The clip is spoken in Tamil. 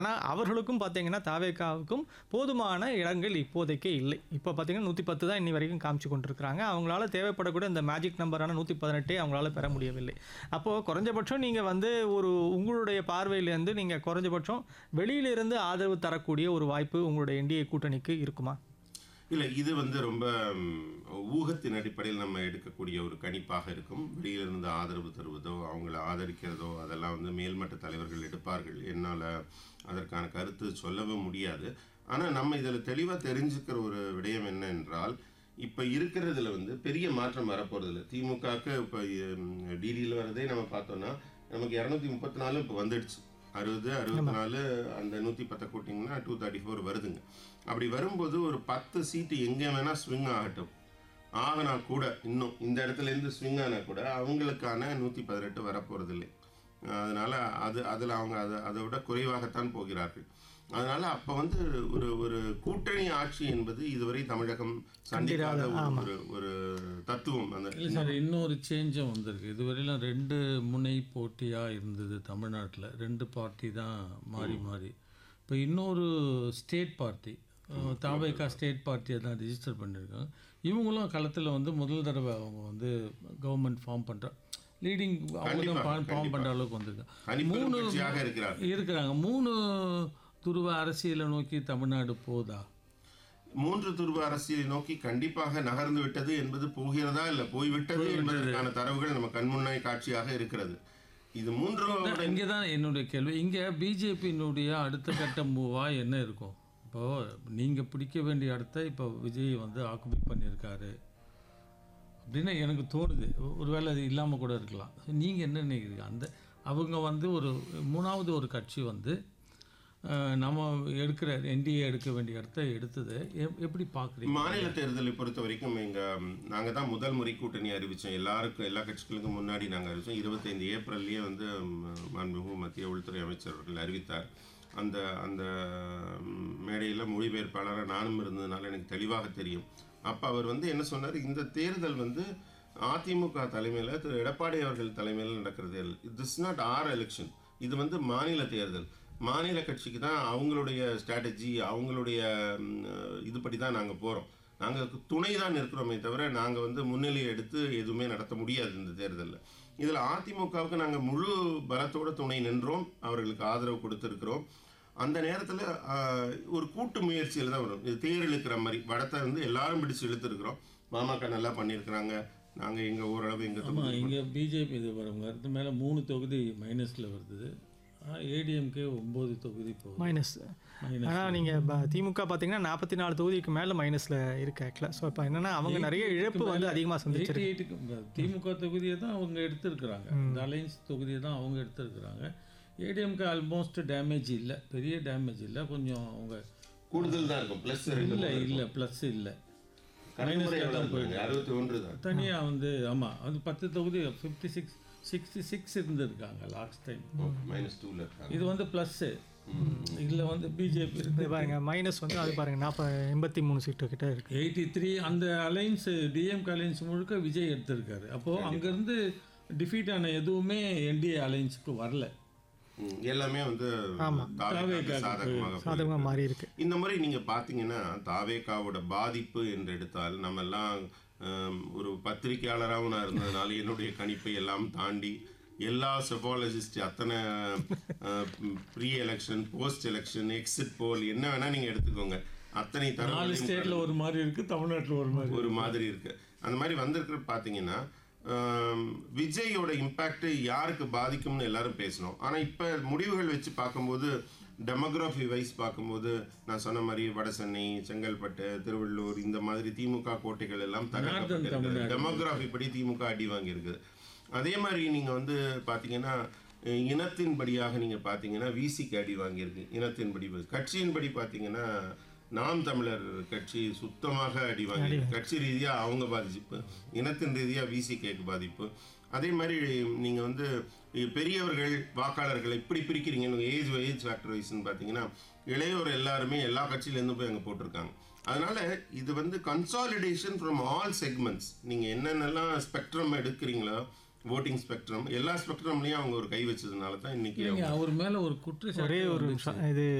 ஆனா, அவர்களுக்கும் பார்த்தீங்கன்னா, தாவேகாவுக்கும் போதுமான இடங்கள் இப்போதைக்கு இல்லை. இப்போ பார்த்தீங்கன்னா, 110 தான் இன்னி வரைக்கும் காமிச்சு கொண்டிருக்கிறாங்க. அவங்களால தேவைப்படக்கூடிய இந்த மேஜிக் நம்பரான 118 அவங்களால பெற முடியவில்லை. அப்போ குறைஞ்சபட்சம் நீங்க வந்து ஒரு உங்களுடைய பார்வையிலேருந்து நீங்க குறைஞ்சபட்சம் வெளியிலிருந்து ஆதரவு தரக்கூடிய ஒரு வாய்ப்பு உங்களுடைய என்டிஏ கூட்டணிக்கு இருக்குமா? இல்ல இது வந்து ரொம்ப ம், ஊகத்தின் அடிப்படையில் நம்ம எடுக்கக்கூடிய ஒரு கணிப்பாக இருக்கும் வெளியிலிருந்து ஆதரவு தருவதோ அவங்கள ஆதரிக்கிறதோ அதெல்லாம் வந்து மேல்மட்ட தலைவர்கள் எடுப்பார்கள் என்னால் அதற்கான கருத்து சொல்லவும் முடியாது ஆனால் நம்ம இதில் தெளிவாக தெரிஞ்சுக்கிற ஒரு விடயம் என்ன என்றால் இப்போ இருக்கிறதுல வந்து பெரிய மாற்றம் வரப்போகிறதில்ல திமுகவுக்கு இப்போ டிடியில் வரதே நம்ம பார்த்தோம்னா நமக்கு இரநூத்தி முப்பத்தி நாலு இப்போ வந்துடுச்சு அறுபது அறுபத்தி நாலு அந்த நூற்றி பத்தை கூட்டிங்கன்னா டூ தேர்ட்டி ஃபோர் வருதுங்க அப்படி வரும்போது ஒரு பத்து சீட்டு எங்கே வேணால் ஸ்விங் ஆகட்டும் ஆகினா கூட இன்னும் இந்த இடத்துல இருந்து ஸ்விங் ஆனா கூட அவங்களுக்கான நூற்றி பதினெட்டு வரப்போகிறதில்லை அதனால் அது அதில் அவங்க அதை அதை விட குறைவாகத்தான் போகிறார்கள் அதனால் அப்போ வந்து ஒரு ஒரு கூட்டணி ஆட்சி என்பது இதுவரை தமிழகம் சந்திக்காத ஒரு- ஒரு ஒரு தத்துவம் அந்த இல்லை சார் இன்னொரு சேஞ்சும் வந்திருக்கு இதுவரையிலும் ரெண்டு முனை போட்டியாக இருந்தது தமிழ்நாட்டில் ரெண்டு பார்ட்டி தான் மாறி மாறி இப்போ இன்னொரு ஸ்டேட் பார்ட்டி தாவேகா ஸ்டேட் பார்ட்டியை தான் ரிஜிஸ்டர் பண்ணியிருக்காங்க இவங்களும் களத்தில் வந்து முதல் தடவை அவங்க வந்து கவர்மெண்ட் ஃபார்ம் பண்ணுற லீடிங் அவங்க தான் ஃபார்ம் பண்ணுற அளவுக்கு வந்திருக்காங்க தனிப்பெரும் கட்சியாக இருக்கிறார் இருக்கிறாங்க மூணு துருவ அரசியலை நோக்கி தமிழ்நாடு போதா மூன்று துருவ அரசியலை நோக்கி கண்டிப்பாக நகர்ந்து விட்டது என்பது போகிறதா இல்ல போய்விட்டது என்பதற்கான தரவுகள் நம்ம கண்முன்னே காட்சியாக இருக்கிறது இது மூன்றாவது இங்கே தான் என்னுடைய கேள்வி இங்கே பிஜேபியினுடைய அடுத்த கட்ட மூவாக என்ன இருக்கும் இப்போது நீங்கள் பிடிக்க வேண்டிய இடத்த இப்போ விஜய் வந்து ஆக்குபை பண்ணியிருக்காரு அப்படின்னு எனக்கு தோணுது ஒ- ஒருவேளை அது இல்லாமல் கூட இருக்கலாம் நீங்கள் என்ன நினைக்கிறீங்க அந்த அவங்க வந்து ஒரு மூணாவது ஒரு கட்சி வந்து அஹ், நம்ம எடுக்கிற என்டிஏ எடுக்க வேண்டிய இடத்த எடுத்தது எப்- எப்படி பார்க்குறீங்க மாநில தேர்தலை பொறுத்த வரைக்கும் எங்க ம், நாங்க தான் முதல் முறை கூட்டணி அறிவிச்சோம் எல்லாருக்கும் எல்லா கட்சிகளுக்கும் முன்னாடி நாங்க அறிவிச்சோம் இருபத்தைந்து ஏப்ரல்லையே வந்து ம், மாண்புமிகு மத்திய உள்துறை அமைச்சர் அவர்கள் அறிவித்தார் அந்த அந்த ம், மேடையில மொழிபெயர்ப்பாளராக நானும் இருந்ததுனால எனக்கு தெளிவாக தெரியும் அப்ப அவர் வந்து என்ன சொன்னார் இந்த தேர்தல் வந்து அதிமுக தலைமையில் திரு எடப்பாடி அவர்கள் தலைமையில் நடக்கிற தேர்தல் திஸ் நாட் ஆர் எலெக்ஷன் இது வந்து மாநில தேர்தல் மாநில கட்சிக்கு தான் அவங்களுடைய ஸ்ட்ராட்டஜி அவங்களுடைய ம், இதுபடி தான் நாங்கள் போகிறோம் நாங்கள் துணை தான் இருக்கிறோமே தவிர நாங்கள் வந்து முன்னிலை எடுத்து எதுவுமே நடத்த முடியாது இந்த தேர்தலில் இதில் அதிமுகவுக்கு நாங்கள் முழு பலத்தோட துணை நின்றோம் அவர்களுக்கு ஆதரவு கொடுத்துருக்கிறோம் அந்த நேரத்தில் ஒரு கூட்டு முயற்சியில் தான் வரும் இது தேர் இழுக்கிற மாதிரி வடத்தை வந்து எல்லாரும் பிடிச்சு இழுத்துருக்குறோம் பாமக நல்லா பண்ணியிருக்கிறாங்க நாங்கள் எங்கள் ஓரளவு எங்கள் ஆமாம் இங்கே பிஜேபி இது வரும் அடுத்து மேலே மூணு தொகுதி மைனஸில் வருது ஏடிஎம்கே ஒம்பது தொகுதி போகுது மைனஸ் மைனஸ் ஆனா நீங்க ப- திமுக பார்த்தீங்கன்னா நாற்பத்தி நாலு தொகுதிக்கு மேல மைனஸ்ல இருக்கு ஆக்சுவலாக ஸோ இப்போ என்னன்னா அவங்க நிறைய இழப்பு வந்து அதிகமாக சந்திச்சிருக்கு எயிட்டி எயிட்டுக்கு திமுக தொகுதியை தான் அவங்க எடுத்திருக்கிறாங்க இந்த அலைன்ஸ் தொகுதியை தான் அவங்க எடுத்திருக்கிறாங்க ஏடிஎம்க்கு ஆல்மோஸ்ட் டேமேஜ் இல்லை பெரிய டேமேஜ் இல்லை கொஞ்சம் அவங்க கூடுதல் தான் இருக்கும் ப்ளஸ் இல்லை இல்லை ப்ளஸ் இல்லை அறுபத்தி ஒன்று தான் தனியாக வந்து ஆமாம் அது பத்து தொகுதி ஃபிஃப்டி சிக்ஸ் சிக்ஸ்டி சிக்ஸ் இருந்திருக்காங்க லாஸ்ட் டைம் மைனஸ் டூவில் இருக்காங்க இது வந்து ப்ளஸ்ஸு இதில் வந்து பிஜேபி இருக்கு இது பாருங்க மைனஸ் வந்து அது பாருங்க நாற்பது எண்பத்தி மூணு சீட்டு கிட்ட இருக்கு எயிட்டி த்ரீ அந்த அலைன்ஸ் டிஎம்கே அலைன்ஸ் முழுக்க விஜய் எடுத்திருக்காரு அப்போது அங்கேருந்து டிஃபீட் ஆன எதுவுமே என்டிஏ அலைன்ஸுக்கு வரல ம், எல்லாமே வந்து தாவேக்காவுக்கு சாதகமாக சாதகமாக மாறி இருக்கு இந்த முறை நீங்க பாத்தீங்கன்னா தாவேக்காவோட பாதிப்பு என்று எடுத்தால் நம்ம எல்லாம் ஹம், ஒரு பத்திரிகையாளராகவும் நான் இருந்ததுனால என்னுடைய கணிப்பை எல்லாம் தாண்டி எல்லா செஃபாலஜிஸ்ட் அத்தனை pre election post election exit poll என்ன வேணா நீங்க எடுத்துக்கோங்க அத்தனை நாலு தரவு ஸ்டேட்டில் ஒரு மாதிரி இருக்குது தமிழ்நாட்டில் ஒரு மாதிரி ஒரு மாதிரி இருக்கு அந்த மாதிரி வந்திருக்கிற பார்த்தீங்கன்னா ஆம், விஜயோட இம்பேக்ட் யாருக்கு பாதிக்கும்னு எல்லாரும் பேசணும் ஆனால் இப்போ முடிவுகள் வச்சு பார்க்கும்போது டெமோகிராஃபி வைஸ் பார்க்கும்போது நான் சொன்ன மாதிரி வட சென்னை செங்கல்பட்டு திருவள்ளூர் இந்த மாதிரி திமுக கோட்டைகள் எல்லாம் தகர்க்கப்பட்டிருக்கு டெமோகிராஃபி படி திமுக அடி வாங்கியிருக்குது அதே மாதிரி நீங்கள் வந்து பார்த்தீங்கன்னா அஹ், இனத்தின்படியாக நீங்கள் பார்த்தீங்கன்னா விசிக்கு அடி வாங்கியிருக்கு இனத்தின்படி கட்சியின்படி பார்த்தீங்கன்னா நாம் தமிழர் கட்சி சுத்தமாக அடி வாங்கியிருக்கு கட்சி ரீதியாக அவங்க பாதிப்பு இனத்தின் ரீதியாக விசிகேக்கு பாதிப்பு அதே மாதிரி நீங்கள் வந்து பெரியவர்கள் வாக்காளர்கள் எப்படி பிரிக்கிறீங்கன்னு ஏஜ் ஏஜ் ஃபேக்டர் வைஸ்ன்னு பார்த்தீங்கன்னா இளையோர் எல்லாருமே எல்லா கட்சியிலேருந்து போய் அங்கே போட்டிருக்காங்க அதனால இது வந்து கன்சாலிடேஷன் ஃப்ரம் ஆல் செக்மெண்ட்ஸ் நீங்கள் என்னென்னலாம் ஸ்பெக்ட்ரம் எடுக்கிறீங்களோ ஓட்டிங் ஸ்பெக்ட்ரம் எல்லா ஸ்பெக்ட்ரம்லயும் அவங்க ஒரு கை வச்சதுனால தான் இன்னைக்கு இல்லைங்க அவர் மேல ஒரு குற்றச்சாட்டு ஒரே ஒரு வந்துச்சு. நிமிஷம் இது